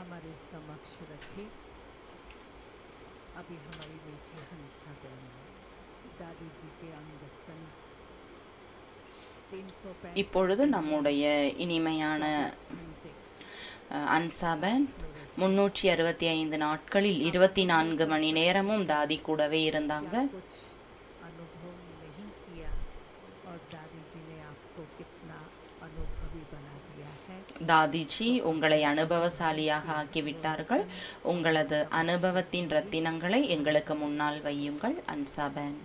हमारे समक्ष रखे अभी हमारी बेटी हंसा बहन दादी जी के अंग स्तन तीन सौ இப்பொழுது நம்முடைய இனிமையான घंटे அஹ், அன்சாபன் முன்னூற்றி அறுபத்தி ஐந்து நாட்களில் இருபத்தி நான்கு மணி நேரமும் தாதி கூடவே இருந்தாங்க कुछ अनुभव नहीं किया और दादी जी ने आपको कितना अनुभवी बना दिया है தாதிஜி உங்களை அனுபவசாலியாக ஆக்கிவிட்டார்கள் உங்களது அனுபவத்தின் ரத்தினங்களை எங்களுக்கு முன்னால் வையுங்கள் அன்சாபன்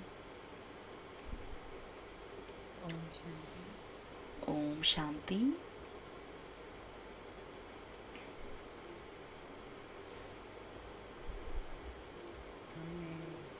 ओम शांति ஓம் சாந்தி हमने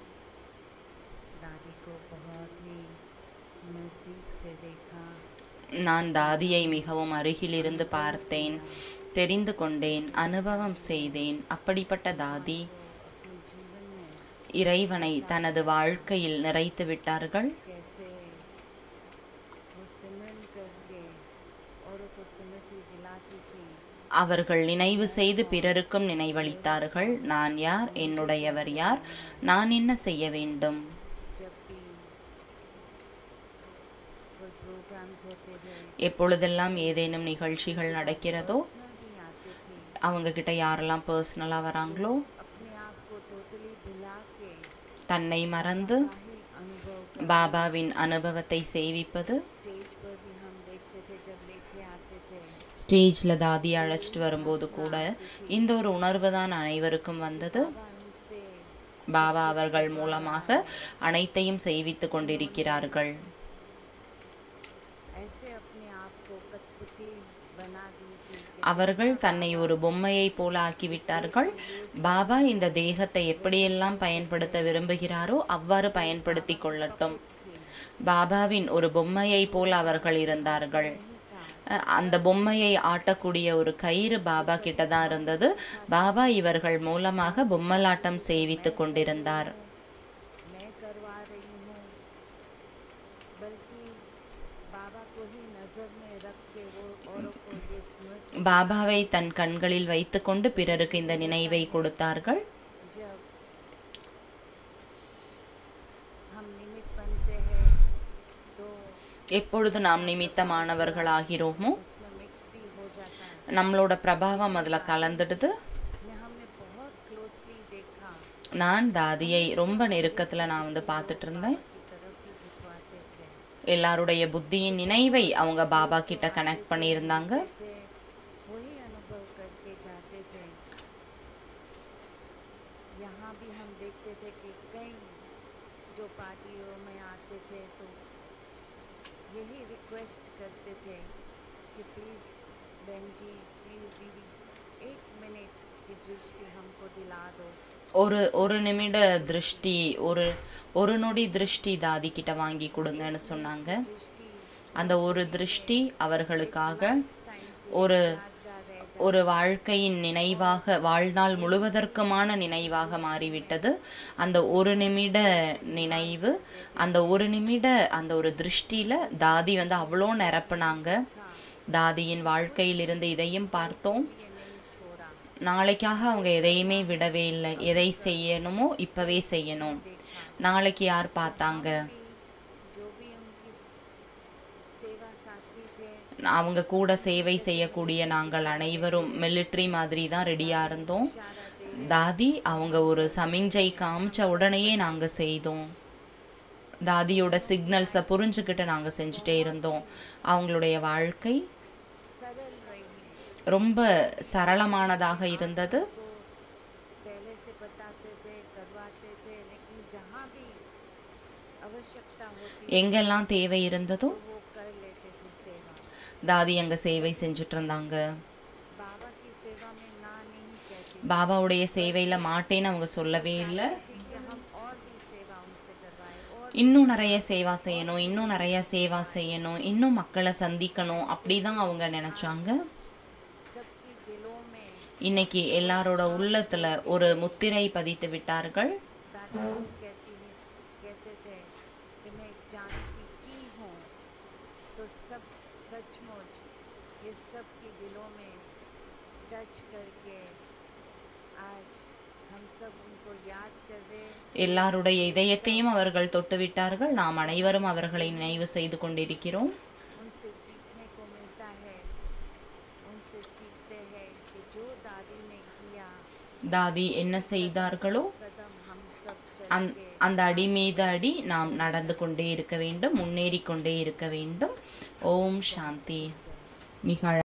दादी को बहुत ही नज़दीक से देखा நான் தாதியை மிகவும் அருகிலிருந்து பார்த்தேன் தெரிந்து கொண்டேன் அனுபவம் செய்தேன் அப்படிப்பட்ட தாதி अपने जीवन में இறைவனை தனது வாழ்க்கையில் நிறைத்து விட்டார்கள் कैसे वो सिमरन करके औरों को स्मृति दिलाती थी அவர்கள் நினைவு செய்து பிறருக்கும் நினைவளித்தார்கள் நான் யார் என்னுடையவர் யார் நான் என்ன செய்ய வேண்டும் जब भी कोई प्रोग्राम्स होते थे எப்பொழுதெல்லாம் ஏதேனும் நிகழ்ச்சிகள் நடக்கிறதோ उसमें भी आते थे அவங்க கிட்ட யாரெல்லாம் பர்சனலாக வராங்களோ अपने आप को टोटली भुला के தன்னை மறந்து ही अनुभव பாபாவின் அனுபவத்தை செய்விப்பது स्टेज पर भी हम देखते थे जब लेके आते थे ஸ்டேஜில் தாதி அழைச்சிட்டு வரும்போது கூட இந்த ஒரு உணர்வு தான் அனைவருக்கும் வந்தது बाबा उनसे பாபா அவர்கள் மூலமாக அனைத்தையும் செய்வித்து கொண்டிருக்கிறார்கள் ऐसे अपने आप को कठपुतली बना दी थी कि அவர்கள் தன்னை ஒரு பொம்மையைப் போல ஆக்கிவிட்டார்கள் பாபா இந்த தேகத்தை எப்படியெல்லாம் பயன்படுத்த விரும்புகிறாரோ அவ்வாறு பயன்படுத்தி கொள்ளட்டும் பாபாவின் ஒரு பொம்மையைப் போல அவர்கள் இருந்தார்கள் அஹ், அந்த பொம்மையை ஆட்டக்கூடிய ஒரு கயிறு பாபா கிட்ட தான் இருந்தது பாபா இவர்கள் மூலமாக பொம்மலாட்டம் செய்வித்து கொண்டிருந்தார் मैं करवा रही हूँ बल्कि बाबा को ही नज़र में रख के वो औरों को ये स्मृति பாபாவை தன் கண்களில் வைத்துக்கொண்டு பிறருக்கு இந்த நினைவை கொடுத்தார்கள் जब हम निमित्त बनते हैं तो எப்பொழுது நாம் நிமித்தமானவர்களாகிறோமோ उसमें मिक्स भी हो जाता है நம்மளோட பிரபாவம் அதில் கலந்துடுது ये हमने बहुत क्लोजली देखा நான் தாதியை ரொம்ப நெருக்கத்தில் நான் வந்து பார்த்துட்டு இருந்தேன் की तरफ ही झुकवाते थे எல்லாருடைய புத்தியின் நினைவை அவங்க பாபா கிட்ட கனெக்ட் பண்ணியிருந்தாங்க थे वही अनुभव करके जाते थे यहाँ भी हम देखते थे कि कई जो पार्टियों में आते थे तो यही रिक्वेस्ट करते थे कि प्लीज़ बहन जी प्लीज़ दीदी एक मिनट की दृष्टि हमको दिला दो ஒரு ஒரு நிமிட திருஷ்டி ஒரு ஒரு நொடி திருஷ்டி தாதி கிட்ட வாங்கி கொடுங்கன்னு சொன்னாங்க दृष्टि அந்த ஒரு திருஷ்டி அவர்களுக்காக टाइम ஒரு यादगार रह ஒரு வாழ்க்கையின் நினைவாக வாழ்நாள் முழுவதற்குமான நினைவாக மாறிவிட்டது அந்த ஒரு நிமிட நினைவு அந்த ஒரு நிமிட அந்த ஒரு திருஷ்டியில தாதி வந்து அவ்வளோ நிரப்புனாங்க தாதியின் வாழ்க்கையில் இருந்து இதையும் பார்த்தோம் ये नहीं छोड़ा நாளைக்காக அவங்க எதையுமே விடவே இல்லை எதை செய்யணுமோ இப்பவே செய்யணும் நாளைக்கு யார் பார்த்தாங்க जो भी उनकी सेवा साथी थे அவங்க கூட சேவை செய்யக்கூடிய நாங்கள் அனைவரும் மிலிட்ரி மாதிரி தான் ரெடியாக இருந்தோம் தாதி அவங்க ஒரு சமிஞ்சை காமிச்ச உடனேயே நாங்கள் செய்தோம் தாதியோட சிக்னல்ஸை புரிஞ்சுக்கிட்டு நாங்கள் செஞ்சுட்டே இருந்தோம் அவங்களுடைய வாழ்க்கை सरल रही ரொம்ப சரளமானதாக இருந்தது तो पहले से बताते थे करवाते थे लेकिन जहाँ भी आवश्यकता होती எங்கெல்லாம் தேவை இருந்ததோ वो कर लेते थे सेवा தாதி அங்கே சேவை செஞ்சுட்டு இருந்தாங்க बाबा की सेवा में ना नहीं कहती பாபாவுடைய சேவையில் மாட்டேன்னு அவங்க சொல்லவே இல்லை थी कि हम और भी सेवा उनसे करवाएं और இன்னும் நிறைய சேவா செய்யணும் இன்னும் நிறைய சேவா செய்யணும் இன்னும் மக்களை சந்திக்கணும் அப்படி தான் அவங்க நினைச்சாங்க सबकी दिलों में இன்னைக்கு எல்லாரோட உள்ளத்துல ஒரு முத்திரை பதித்து விட்டார்கள் दादा लोग कहती है कहते थे कि मैं जानती की हूँ तो सब सचमुच ये सब के दिलों में टच करके आज हम सब उनको याद कर रहे हैं எல்லாருடைய இதயத்தையும் அவர்கள் தொட்டுவிட்டார்கள் நாம் அனைவரும் அவர்களை நினைவு செய்து கொண்டிருக்கிறோம் उनसे सीखने को मिलता है उनसे सीखते हैं कि जो दादी ने किया தாதி என்ன செய்தார்களோ कदम हम सब அந் चलेंगे அந்த அடி மீது அடி நாம் நடந்து கொண்டே இருக்க வேண்டும் முன்னேறி கொண்டே இருக்க வேண்டும் ஓம் சாந்தி மிக